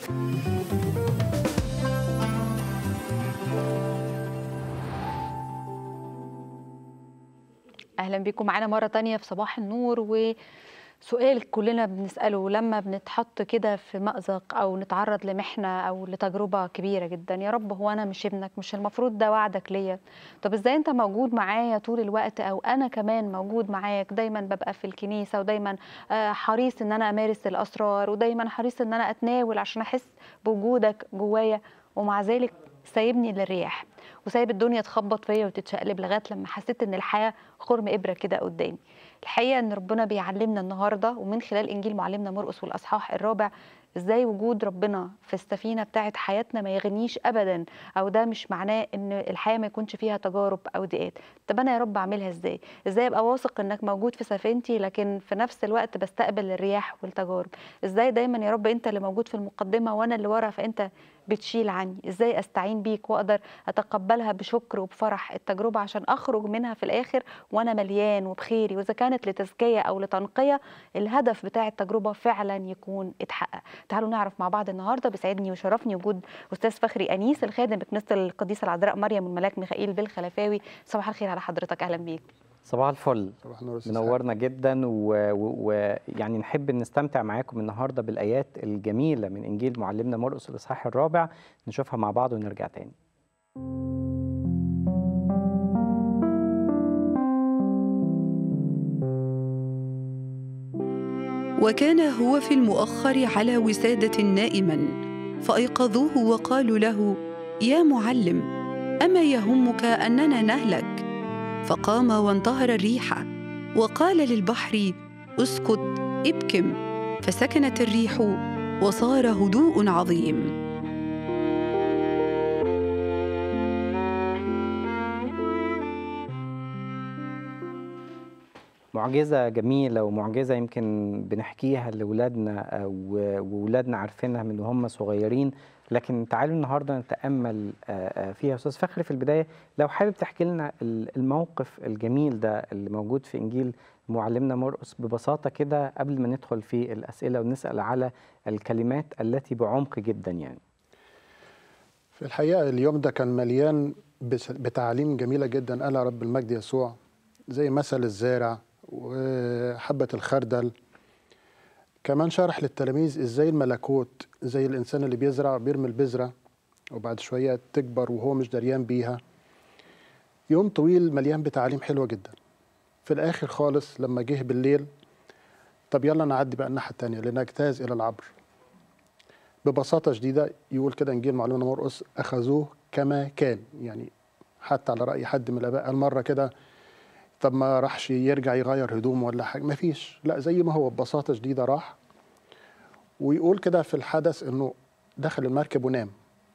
اهلا بيكم معانا مره تانية في صباح النور وسؤال كلنا بنساله لما بنتحط كده في مأزق او نتعرض لمحنه او لتجربه كبيره جدا يا رب هو انا مش ابنك مش المفروض ده وعدك ليا طب ازاي انت موجود معايا طول الوقت او انا كمان موجود معاك دايما ببقى في الكنيسه ودايما آه، حريص ان انا امارس الاسرار ودايما حريص ان انا اتناول عشان احس بوجودك جوايا ومع ذلك سايبني للرياح وسايب الدنيا تخبط فيا وتتشقلب لغايه لما حسيت ان الحياه خرم ابره كده قدامي الحقيقه ان ربنا بيعلمنا النهارده ومن خلال انجيل معلمنا مرقس والاصحاح الرابع ازاي وجود ربنا في السفينه بتاعه حياتنا ما يغنيش ابدا او ده مش معناه ان الحياه ما يكونش فيها تجارب او ضيقات طب انا يا رب اعملها ازاي ازاي ابقى واثق انك موجود في سفينتي لكن في نفس الوقت بستقبل الرياح والتجارب ازاي دايما يا رب انت اللي موجود في المقدمه وانا اللي ورا فانت بتشيل عني ازاي استعين بيك واقدر اتقبلها بشكر وبفرح التجربه عشان اخرج منها في الاخر وانا مليان وبخيري واذا كانت لتزكيه او لتنقيه الهدف بتاع التجربه فعلا يكون اتحقق تعالوا نعرف مع بعض النهارده بيسعدني وشرفني وجود استاذ فخري انيس الخادم بكنيسه القديسه العذراء مريم والملاك ميخائيل بالخلفاوي صباح الخير على حضرتك اهلا بيك صباح الفل صباح النور أستاذ حاتم. منورنا جدا ويعني و... و... يعني نحب نستمتع معاكم النهارده بالايات الجميله من انجيل معلمنا مرقس الاصحاح الرابع نشوفها مع بعض ونرجع تاني وكان هو في المؤخر على وسادة نائما فأيقظوه وقالوا له يا معلم أما يهمك أننا نهلك فقام وانتهر الريح وقال للبحر اسكت ابكم فسكنت الريح وصار هدوء عظيم معجزة جميلة ومعجزة يمكن بنحكيها لأولادنا أو- وولادنا عارفينها من وهم صغيرين لكن تعالوا النهاردة نتأمل آه، آه، فيها أستاذ فخري في البداية لو حابب تحكي لنا ال- الموقف الجميل ده اللي موجود في إنجيل معلمنا مرقس ببساطة كده قبل ما ندخل في الأسئلة ونسأل على الكلمات التي بعمق جدا يعني في الحقيقة اليوم ده كان مليان بس- بتعاليم جميلة جدا قالها رب المجد يسوع زي مثل الزارع وحبة الخردل كمان شرح للتلاميذ ازاي الملكوت زي الانسان اللي بيزرع بيرمي البذرة وبعد شوية تكبر وهو مش دريان بيها يوم طويل مليان بتعاليم حلوة جدا في الاخر خالص لما جه بالليل طب يلا نعدي بقى الناحية التانية لنجتاز الى العبر ببساطة شديدة يقول كده إنجيل معلمنا مرقس أخذوه كما كان يعني حتى على رأي حد من الآباء قال مرة كده طب ما راحش يرجع يغير هدومه ولا حاجة مفيش لا زي ما هو ببساطة شديدة راح ويقول كده في الحدث إنه دخل المركب ونام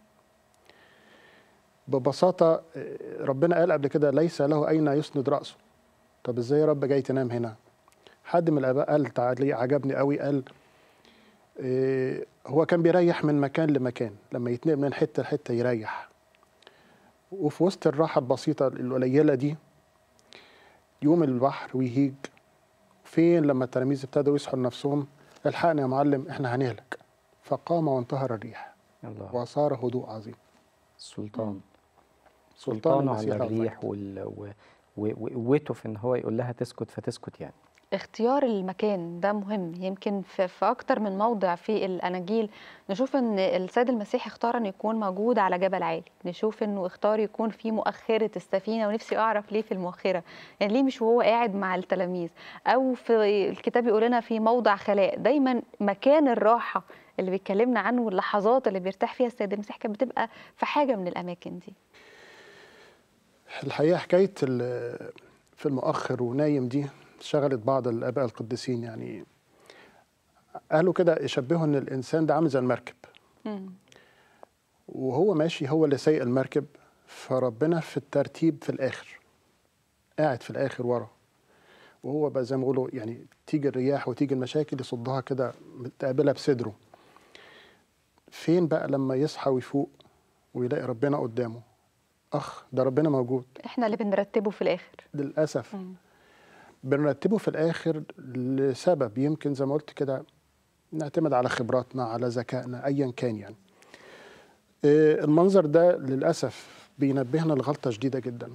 ببساطة آه، ربنا قال قبل كده ليس له أين يسند رأسه طب إزاي يا رب جاي تنام هنا حد من الآباء قال تعالي عجبني قوي قال إيه، هو كان بيريح من مكان لمكان لما يتنقل من حته لحته يريح وفي وسط الراحه البسيطه القليله دي يوم البحر ويهيج فين لما التلاميذ ابتدوا يصحوا لنفسهم الحقنا يا معلم احنا هنهلك فقام وانتهر الريح الله وصار هدوء عظيم السلطان سلطان سلطانه المسيح على له المجد. الريح وال... و... و- وقوته في ان هو يقول لها تسكت فتسكت يعني اختيار المكان ده مهم يمكن في, في اكتر من موضع في الاناجيل نشوف ان السيد المسيح اختار ان يكون موجود على جبل عالي نشوف انه اختار يكون في مؤخره السفينه ونفسي اعرف ليه في المؤخره يعني ليه مش وهو قاعد مع التلاميذ او في الكتاب يقول لنا في موضع خلاء دايما مكان الراحه اللي بيتكلمنا عنه واللحظات اللي بيرتاح فيها السيد المسيح كانت بتبقى في حاجه من الاماكن دي الحقيقه حكايه ال- في المؤخر ونايم دي شغلت بعض الاباء القديسين يعني قالوا كده يشبهوا ان الانسان ده عامل زي المركب مم. وهو ماشي هو اللي سايق المركب فربنا في الترتيب في الاخر قاعد في الاخر ورا وهو بقى زي ما بيقولوا يعني تيجي الرياح وتيجي المشاكل يصدها كده تقابلها بصدره فين بقى لما يصحى ويفوق ويلاقي ربنا قدامه اخ ده ربنا موجود احنا اللي بنرتبه في الاخر للاسف مم. بنرتبه في الاخر لسبب يمكن زي ما قلت كده نعتمد على خبراتنا على ذكائنا ايا كان يعني آه، المنظر ده للاسف بينبهنا لغلطه شديده جدا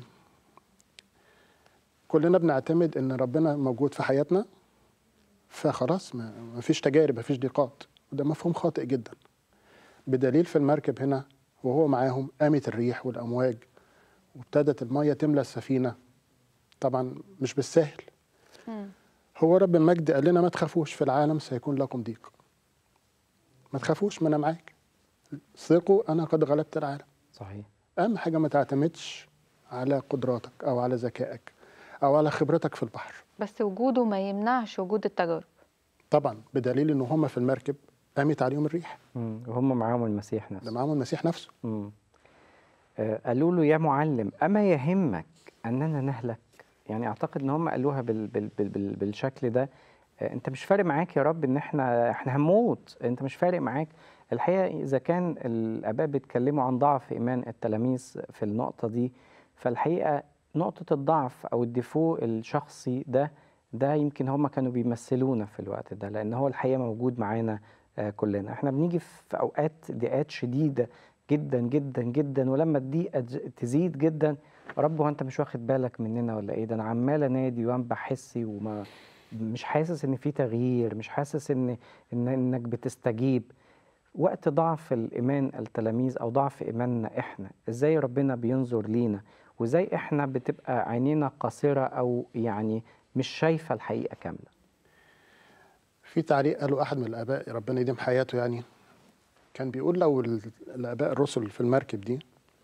كلنا بنعتمد ان ربنا موجود في حياتنا فخلاص ما ما فيش تجارب ما فيش ضيقات وده مفهوم خاطئ جدا بدليل في المركب هنا وهو معاهم قامت الريح والامواج وابتدت الميه تملى السفينه طبعا مش بالسهل مم. هو رب المجد قال لنا ما تخافوش في العالم سيكون لكم ضيق ما تخافوش ما انا معاك ثقوا انا قد غلبت العالم صحيح اهم حاجه ما تعتمدش على قدراتك او على ذكائك او على خبرتك في البحر بس وجوده ما يمنعش وجود التجارب طبعا بدليل ان هم في المركب قامت عليهم الريح مم. وهم معاهم المسيح ده نفسه معاهم المسيح نفسه مم. آه، قالوا له يا معلم أما يهمك أننا نهلك يعني أعتقد إن هم قالوها بال بال بال بال بالشكل ده آه، أنت مش فارق معاك يا رب إن إحنا إحنا هنموت أنت مش فارق معاك الحقيقة إذا كان الآباء بيتكلموا عن ضعف إيمان التلاميذ في النقطة دي فالحقيقة نقطة الضعف أو الديفو الشخصي ده ده يمكن هم كانوا بيمثلونا في الوقت ده لأن هو الحقيقة موجود معانا آه، كلنا احنا بنيجي في أوقات ضيقات شديدة جدا جدا جدا ولما الضيقه ج- تزيد جدا رب هو انت مش واخد بالك مننا ولا ايه ده انا عمال انادي وانبح حسي وما مش حاسس ان في تغيير مش حاسس ان ان انك بتستجيب وقت ضعف الايمان التلاميذ او ضعف ايماننا احنا ازاي ربنا بينظر لينا وازاي احنا بتبقى عينينا قاصره او يعني مش شايفه الحقيقه كامله في تعليق قاله احد من الاباء ربنا يديم حياته يعني كان بيقول لو ال- الاباء الرسل في المركب دي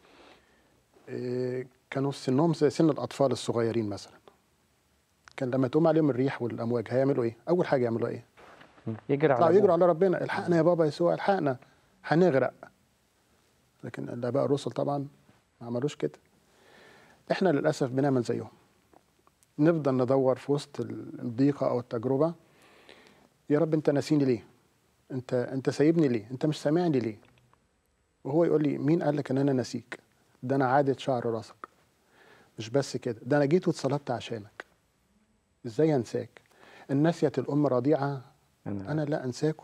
إيه، كانوا سنهم زي سن الاطفال الصغيرين مثلا كان لما تقوم عليهم الريح والامواج هيعملوا ايه اول حاجه يعملوا ايه يجري على يطلعوا يجروا أبوه. على ربنا الحقنا يا بابا يسوع الحقنا هنغرق لكن الاباء الرسل طبعا ما عملوش كده احنا للاسف بنعمل زيهم نفضل ندور في وسط ال- الضيقه او التجربه يا رب انت ناسيني ليه انت انت سايبني ليه انت مش سامعني ليه وهو يقول لي مين قال لك ان انا ناسيك ده انا عادة شعر راسك مش بس كده ده انا جيت واتصلبت عشانك ازاي انساك ان نسيت الام رضيعه أنا انا لا انساكم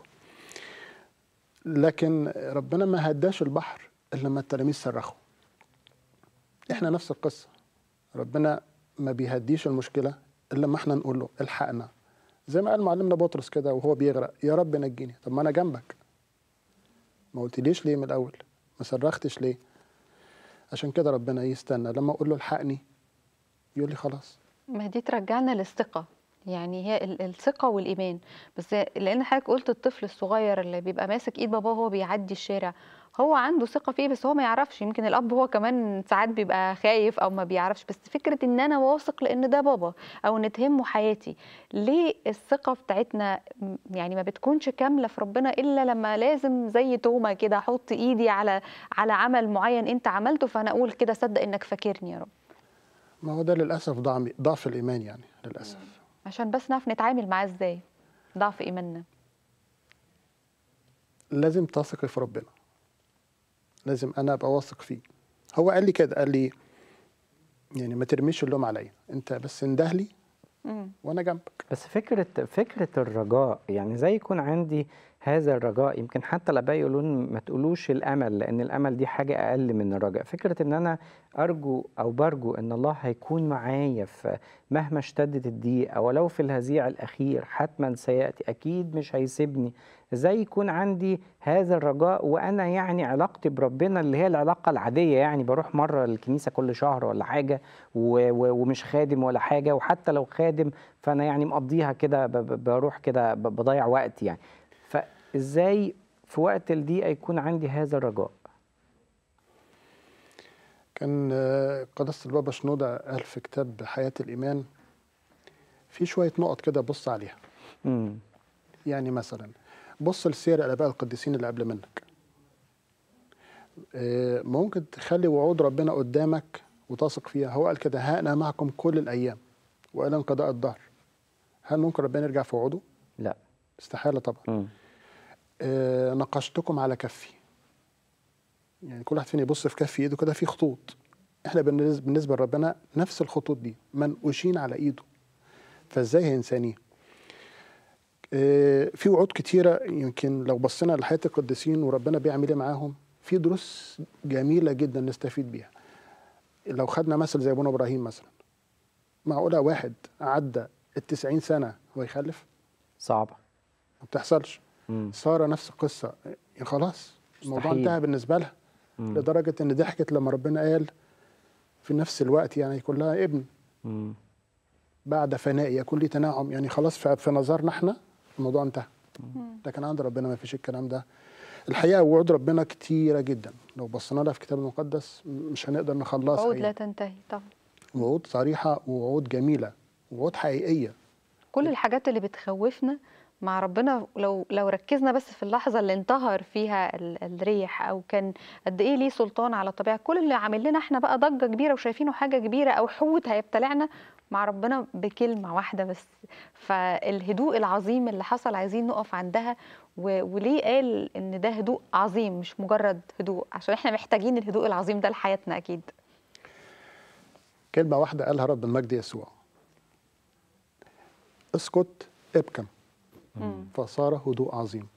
لكن ربنا ما هداش البحر الا لما التلاميذ صرخوا احنا نفس القصه ربنا ما بيهديش المشكله الا لما احنا نقول له الحقنا زي ما قال معلمنا بطرس كده وهو بيغرق يا رب نجيني طب ما انا جنبك ما قلتليش ليه من الاول ما صرختش ليه عشان كده ربنا يستنى لما اقول له الحقني يقول لي خلاص ما دي ترجعنا للثقة يعني هي ال- الثقة والإيمان بس لأن حضرتك قلت الطفل الصغير اللي بيبقى ماسك إيد باباه وهو بيعدي الشارع هو عنده ثقة فيه بس هو ما يعرفش يمكن الأب هو كمان ساعات بيبقى خايف أو ما بيعرفش بس فكرة إن أنا واثق لأن ده بابا أو إن تهمه حياتي ليه الثقة بتاعتنا م- يعني ما بتكونش كاملة في ربنا إلا لما لازم زي توما كده أحط إيدي على على عمل معين أنت عملته فأنا أقول كده صدق إنك فاكرني يا رب ما هو ده للاسف ضعف ضعف الايمان يعني للاسف عشان بس نعرف نتعامل معاه ازاي ضعف ايماننا لازم تثقي في ربنا لازم انا ابقى واثق فيه هو قال لي كده قال لي يعني ما ترميش اللوم عليا انت بس انده لي مم. وانا جنبك بس فكرة فكرة الرجاء يعني زي يكون عندي هذا الرجاء يمكن حتى الآباء يقولون ما تقولوش الأمل لأن الأمل دي حاجة أقل من الرجاء فكرة إن أنا أرجو أو برجو إن الله هيكون معايا في مهما اشتدت الضيقة ولو في الهزيع الأخير حتما سيأتي أكيد مش هيسيبني زي يكون عندي هذا الرجاء وأنا يعني علاقتي بربنا اللي هي العلاقة العادية يعني بروح مرة الكنيسة كل شهر ولا حاجة و- و- ومش خادم ولا حاجة وحتى لو خادم فأنا يعني مقضيها كده ب- ب- بروح كده ب- بضيع وقت يعني فإزاي في وقت الضيقة يكون عندي هذا الرجاء كان آه، قداسة البابا شنودة قال في كتاب حياة الإيمان في شوية نقط كده بص عليها مم. يعني مثلا بص لسير الآباء القديسين اللي قبل منك آه، ممكن تخلي وعود ربنا قدامك وتثق فيها هو قال كده ها أنا معكم كل الأيام وإلى انقضاء الدهر هل ممكن ربنا يرجع في وعوده؟ لا استحالة طبعا مم. آه، نقشتكم على كفي يعني كل واحد فينا يبص في كف ايده كده في خطوط احنا بالنسبه بالنسبه لربنا نفس الخطوط دي منقوشين على ايده فازاي هينسانيه آه، في وعود كتيره يمكن لو بصينا لحياه القديسين وربنا بيعمل ايه معاهم في دروس جميله جدا نستفيد بيها لو خدنا مثل زي ابونا ابراهيم مثلا معقوله واحد عدى التسعين سنه ويخلف صعبه ما بتحصلش مم. ساره نفس القصه يعني خلاص الموضوع مستحيل. انتهى بالنسبه لها مم. لدرجه ان ضحكت لما ربنا قال في نفس الوقت يعني يكون لها ابن مم. بعد فناء يكون لي تناعم يعني خلاص في في نظرنا احنا الموضوع انتهى لكن عند ربنا ما فيش الكلام ده الحقيقه وعود ربنا كتيره جدا لو بصينا لها في الكتاب المقدس مش هنقدر نخلصها عقود لا يعني. تنتهي طبعا وعود صريحه ووعود جميله وعود حقيقيه كل الحاجات اللي بتخوفنا مع ربنا لو لو ركزنا بس في اللحظه اللي انتهر فيها ال- الريح او كان قد ايه ليه سلطان على الطبيعه كل اللي عامل لنا احنا بقى ضجه كبيره وشايفينه حاجه كبيره او حوت هيبتلعنا مع ربنا بكلمه واحده بس فالهدوء العظيم اللي حصل عايزين نقف عندها و- وليه قال ان ده هدوء عظيم مش مجرد هدوء عشان احنا محتاجين الهدوء العظيم ده لحياتنا اكيد كلمه واحده قالها رب المجد يسوع اسكت ابكم مم. فصار هدوء عظيم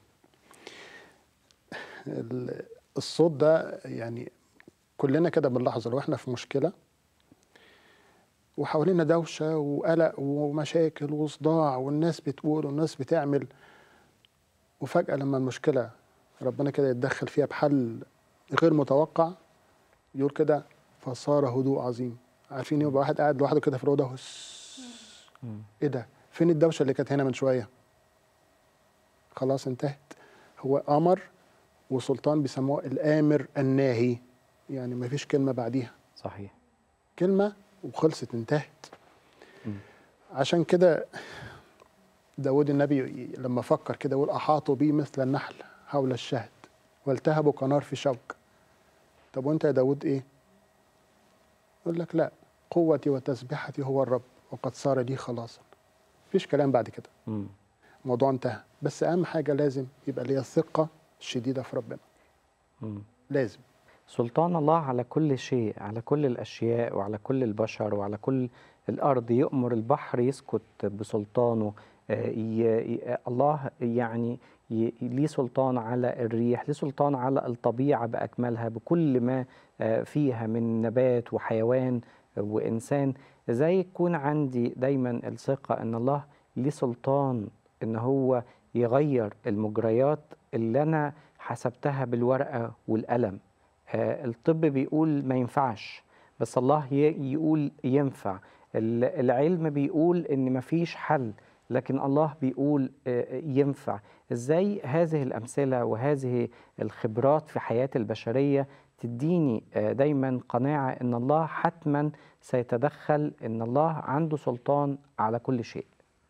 ال- الصوت ده يعني كلنا كده بنلاحظه لو احنا في مشكله وحوالينا دوشه وقلق ومشاكل وصداع والناس بتقول والناس بتعمل وفجاه لما المشكله ربنا كده يتدخل فيها بحل غير متوقع يقول كده فصار هدوء عظيم عارفين يبقى واحد قاعد لوحده كده في الاوضه هس. ايه ده فين الدوشه اللي كانت هنا من شويه خلاص انتهت هو امر وسلطان بيسموه الامر الناهي يعني ما فيش كلمه بعديها صحيح كلمه وخلصت انتهت مم. عشان كده داود النبي ي- لما فكر كده يقول احاطوا بي مثل النحل حول الشهد والتهبوا كنار في شوك طب وانت يا داود ايه يقول لك لا قوتي وتسبيحتي هو الرب وقد صار لي خلاصا مفيش كلام بعد كده مم. الموضوع انتهى بس اهم حاجه لازم يبقى ليا الثقه الشديده في ربنا مم. لازم سلطان الله على كل شيء على كل الأشياء وعلى كل البشر وعلى كل الأرض يؤمر البحر يسكت بسلطانه آه، ي- ي- الله يعني ي- ليه سلطان على الريح ليه سلطان على الطبيعة بأكملها بكل ما آه، فيها من نبات وحيوان وإنسان إزاي يكون عندي دايما الثقة أن الله ليه سلطان أن هو يغير المجريات اللي أنا حسبتها بالورقة والقلم آه، الطب بيقول ما ينفعش بس الله ي- يقول ينفع ال- العلم بيقول ان مفيش حل لكن الله بيقول آه، ينفع ازاي هذه الامثله وهذه الخبرات في حياه البشريه تديني آه، دايما قناعه ان الله حتما سيتدخل ان الله عنده سلطان على كل شيء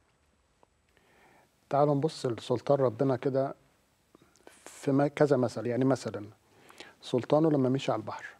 تعالوا نبص لسلطان ربنا كده في ما- كذا مثل يعني مثلا سلطانه لما مشي على البحر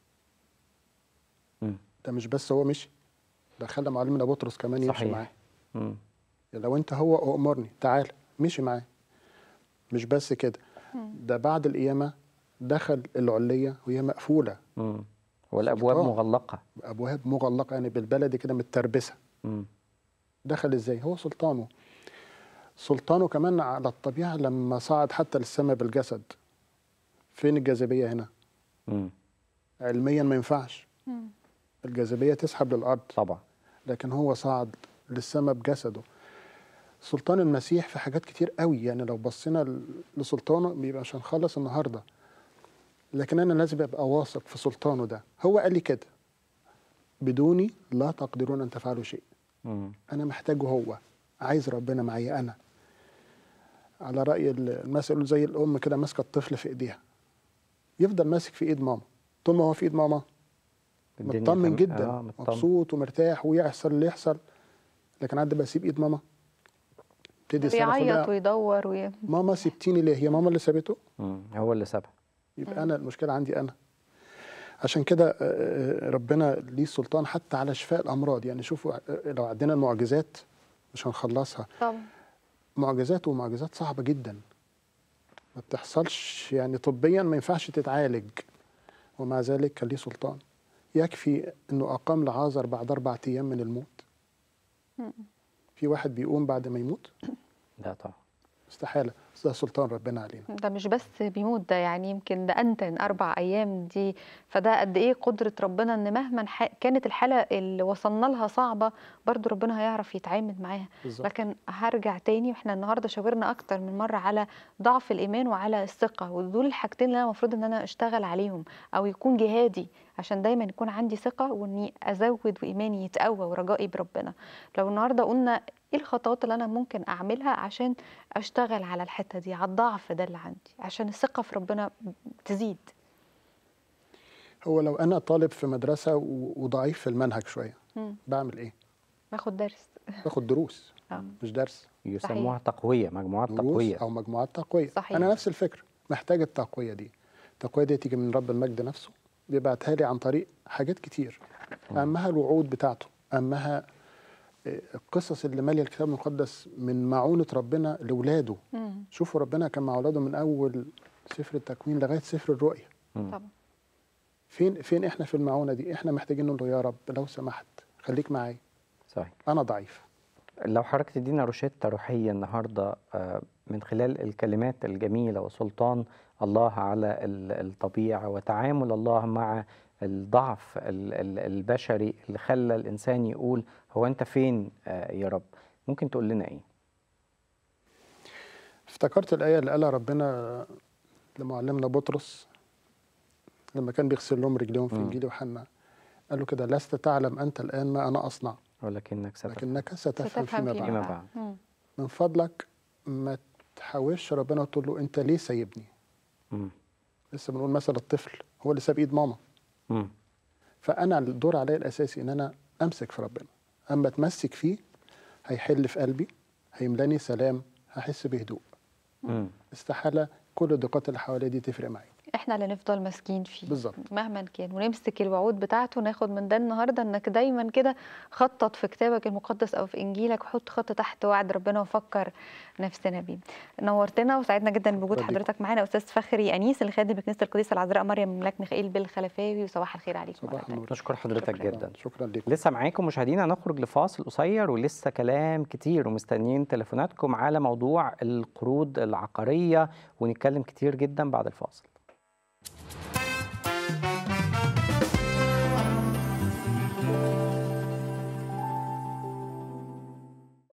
مم. ده مش بس هو مشي ده خلى معلمنا بطرس كمان يمشي صحيح. معاه مم. لو انت هو اؤمرني تعال مشي معاه مش بس كده ده بعد القيامه دخل العليه وهي مقفوله مم. والابواب سلطان. مغلقه ابواب مغلقه يعني بالبلدي كده متربسه مم. دخل ازاي هو سلطانه سلطانه كمان على الطبيعه لما صعد حتى للسماء بالجسد فين الجاذبيه هنا مم. علميا ما ينفعش مم. الجاذبيه تسحب للارض طبعا لكن هو صعد للسماء بجسده سلطان المسيح في حاجات كتير قوي يعني لو بصينا ل- لسلطانه بيبقى مش هنخلص النهارده لكن انا لازم ابقى واثق في سلطانه ده هو قال لي كده بدوني لا تقدرون ان تفعلوا شيء مم. انا محتاجه هو عايز ربنا معايا انا على راي ال- المثل يقول زي الام كده ماسكه الطفل في ايديها يفضل ماسك في ايد ماما طول ما هو في ايد ماما الدنيا مطمن تم- جدا آه مطمن. مبسوط ومرتاح ويحصل اللي يحصل لكن عندي بقى اسيب ايد ماما ابتدي يصرخ بيعيط بقى ويدور وي... ماما سبتيني ليه هي ماما اللي سابته مم. هو اللي سابها يبقى انا المشكله عندي انا عشان كده آه، ربنا ليه سلطان حتى على شفاء الامراض يعني شوفوا آه، لو عندنا المعجزات مش هنخلصها طبعا معجزات ومعجزات صعبه جدا ما بتحصلش يعني طبيا ما ينفعش تتعالج ومع ذلك كان ليه سلطان يكفي انه اقام لعازر بعد اربع ايام من الموت مم. في واحد بيقوم بعد ما يموت لا طبعا استحاله بس ده سلطان ربنا علينا ده مش بس بيموت ده يعني يمكن ده أنتن أربع أيام دي فده قد إيه قدرة ربنا إن مهما ح- كانت الحالة اللي وصلنا لها صعبة برضو ربنا هيعرف يتعامل معاها بالظبط لكن هرجع تاني واحنا النهارده شاورنا اكتر من مره على ضعف الايمان وعلى الثقه ودول الحاجتين اللي انا المفروض ان انا اشتغل عليهم او يكون جهادي عشان دايما يكون عندي ثقه واني ازود وايماني يتقوى ورجائي بربنا لو النهارده قلنا ايه الخطوات اللي انا ممكن اعملها عشان اشتغل على الحته دي على الضعف ده اللي عندي عشان الثقه في ربنا تزيد هو لو انا طالب في مدرسه و- وضعيف في المنهج شويه مم. بعمل ايه باخد درس باخد دروس آه. مش درس يسموها تقويه مجموعات دروس تقويه او مجموعات تقويه صحيح. انا نفس الفكره محتاج التقويه دي التقويه دي تيجي من رب المجد نفسه بيبعتها لي عن طريق حاجات كتير اهمها الوعود بتاعته اهمها آه، القصص اللي ماليه الكتاب المقدس من معونه ربنا لاولاده مم. شوفوا ربنا كان مع اولاده من اول سفر التكوين لغايه سفر الرؤيا طبعا فين فين احنا في المعونه دي احنا محتاجين نقول له يا رب لو سمحت خليك معايا صحيح انا ضعيف لو حضرتك تدينا روشتة روحية النهاردة آه، من خلال الكلمات الجميلة وسلطان الله على ال- الطبيعة وتعامل الله مع الضعف ال- ال- البشري اللي خلى الإنسان يقول هو أنت فين آه، يا رب ممكن تقول لنا إيه؟ افتكرت الآية اللي قالها ربنا لمعلمنا بطرس لما كان بيغسل لهم رجليهم في مم. إنجيل يوحنا قال له كده لست تعلم أنت الآن ما أنا أصنع ولكنك ستفهم لكنك ستفهم فيما بعد فيما بعد. مم. من فضلك ما تحاولش ربنا وتقول له أنت ليه سايبني مم. لسه بنقول مثل الطفل هو اللي ساب إيد ماما مم. فأنا الدور عليا الأساسي إن أنا أمسك في ربنا أما أتمسك فيه هيحل في قلبي هيملاني سلام هحس بهدوء مم. استحالة كل الضيقات اللي حواليا دي تفرق معايا احنا اللي نفضل ماسكين فيه بالظبط مهما كان ونمسك الوعود بتاعته ناخد من ده النهارده انك دايما كده خطط في كتابك المقدس او في انجيلك وحط خط تحت وعد ربنا وفكر نفسنا بيه. نورتنا وسعدنا جدا بوجود شكرا ليكم. حضرتك معانا استاذ فخري انيس اللي خادم بكنيسه القديسه العذراء مريم ملاك ميخائيل بالخلفاوي وصباح الخير عليكم مرة صباح تانية. النور نشكر حضرتك شكراً. جدا شكرا لكم لسه معاكم مشاهدينا هنخرج لفاصل قصير ولسه كلام كتير ومستنيين تليفوناتكم على موضوع القروض العقارية ونتكلم كتير جدا بعد الفاصل